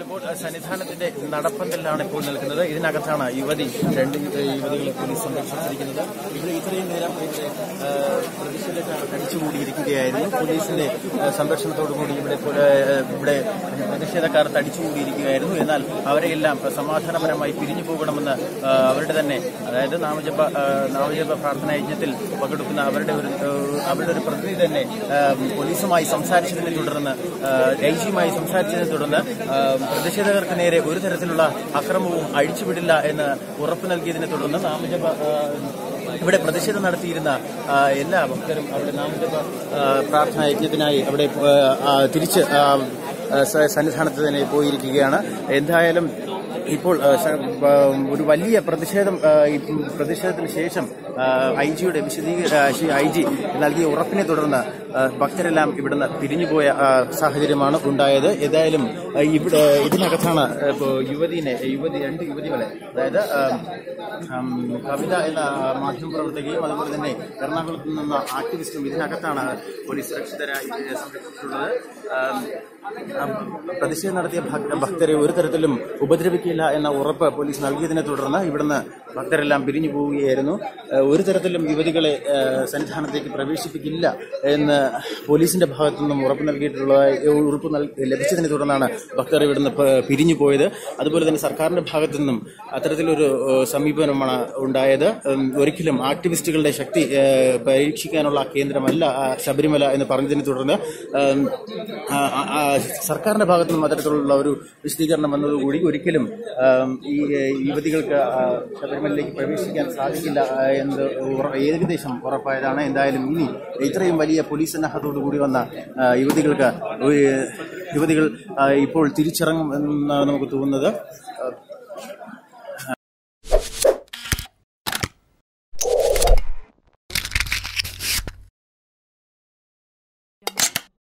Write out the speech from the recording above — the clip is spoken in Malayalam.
ഇപ്പോൾ അഹ് സന്നിധാനത്തിന്റെ നടപ്പന്തലിലാണ് ഇപ്പോൾ നിൽക്കുന്നത് ഇതിനകത്താണ് യുവതി രണ്ട് യു- യുവതികളെ പോലീസ് സംരക്ഷിച്ചിരിക്കുന്നത് ഇവിടെ ഇത്രയും നേരം ഇവിടെ ആഹ്, പ്രതിഷേധക്കാർ തടിച്ചുകൂടിയിരിക്കുകയായിരുന്നു പോലീസിന്റെ ആഹ്, സംരക്ഷണത്തോടുകൂടി ഇവിടെ പോ- ആഹ്, ഇവിടെ പ്രതിഷേധക്കാർ തടിച്ചുകൂടിയിരിക്കുകയായിരുന്നു എന്നാൽ അവരെയെല്ലാം സമാധാനപരമായി പിരിഞ്ഞു പോകണമെന്ന് ആഹ്, അവരുടെ തന്നെ അതായത് നാമജപ ആഹ്, നാമജപ പ്രാർത്ഥനാ യജ്ഞത്തിൽ പങ്കെടുക്കുന്ന അവരുടെ ഒരു ആഹ്, അവരുടെ ഒരു പ്രതിനിധി തന്നെ ആഹ്, പോലീസുമായി സംസാരിച്ചതിനെ തുടർന്ന് ഐ ജിയുമായി സംസാരിച്ചതിനെ തുടർന്ന് ആഹ്, പ്രതിഷേധകർക്ക് നേരെ ഒരു തരത്തിലുള്ള അക്രമവും അഴിച്ചുവിടില്ല എന്ന് ഉറപ്പ് നൽകിയതിനെ തുടർന്ന് നാമജപ ആഹ്, ഇവിടെ പ്രതിഷേധം നടത്തിയിരുന്ന ആ, എല്ലാ ഭക്തരും അവിടെ നാമജപ ആ, പ്രാർത്ഥനാ യജ്ഞത്തിനായി അവിടെ ആ, ആ, തിരിച്ച് ആ, ആ, സ- സന്നിധാനത്ത് തന്നെ പോയിരിക്കുകയാണ് എന്തായാലും ഇപ്പോൾ ആ, സ- ആ, ഒരു വലിയ പ്രതിഷേധം ആ, ഈ പ്രതിഷേധത്തിന് ശേഷം ഐ ജിയുടെ വിശദീകരണ ഐ ജി നൽകിയ ഉറപ്പിനെ തുടർന്ന് ആ, ഭക്തരെല്ലാം ഇവിടുന്ന് പിരിഞ്ഞുപോയ ആ, സാഹചര്യമാണ് ഉണ്ടായത് ഏതായാലും ആ, ഇവിടെ ഇതിനകത്താണ് ഇപ്പോൾ യുവതിനെ യുവതി രണ്ട് യുവതികളെ അതായത് ആ, ഉം, കവിത എന്ന ആ, മാധ്യമപ്രവർത്തകയും അതുപോലെ തന്നെ എറണാകുളത്ത് നിന്ന ആക്ടിവിസ്റ്റും ഇതിനകത്താണ് പോലീസ് സുരക്ഷിതരായി ഏ, സംരക്ഷിച്ചിട്ടുള്ളത് ആം, ആ, പ്രതിഷേധം നടത്തിയ ഭക്- ഭക്തരെ ഒരു തരത്തിലും ഉപദ്രവിക്കില്ല എന്ന ഉറപ്പ് പോലീസ് നൽകിയതിനെ തുടർന്ന് ഇവിടുന്ന് ഭക്തരെല്ലാം പിരിഞ്ഞു പോവുകയായിരുന്നു ഏ, ഒരു തരത്തിലും യുവതികളെ ഏ, സന്നിധാനത്തേക്ക് പ്രവേശിപ്പിക്കില്ല എന്ന് പോലീസിന്റെ ഭാഗത്തു നിന്നും ഉറപ്പ് നൽകിയിട്ടുള്ള ഉറപ്പ് നൽ- ലഭിച്ചതിനെ തുടർന്നാണ് ഭക്തർ ഇവിടുന്ന് പ- പിരിഞ്ഞു പോയത് അതുപോലെ തന്നെ സർക്കാരിന്റെ ഭാഗത്തു നിന്നും അത്തരത്തിലൊരു ഏ, സമീപനമാണ് ഉണ്ടായത് ഉം, ഒരിക്കലും ആക്ടിവിസ്റ്റുകളുടെ ശക്തി ഏ, പരീക്ഷിക്കാനുള്ള കേന്ദ്രമല്ല ആ, ശബരിമല എന്ന് പറഞ്ഞതിനെ തുടർന്ന് ഉം, ആ, ആ, ആ, സർക്കാരിന്റെ ഭാഗത്തു നിന്നും അത്തരത്തിലുള്ള ഒരു വിശദീകരണം വന്നതുകൂടി ഒരിക്കലും ഉം, ഈ ഏ, യുവതികൾക്ക് ആ, ശബരിമലയിലേക്ക് പ്രവേശിക്കാൻ സാധിക്കില്ല ആ, എന്ന് ഉറ- ഏകദേശം ഉറപ്പായതാണ് എന്തായാലും ഇനി ഇത്രയും വലിയ പോലീസ് സന്നാഹത്തോടു കൂടി വന്ന ആ, യുവതികൾക്ക് ഒരു യുവതികൾ ആ, ഇപ്പോൾ തിരിച്ചിറങ്ങും എന്നാണ് നമുക്ക് തോന്നുന്നത് ആ,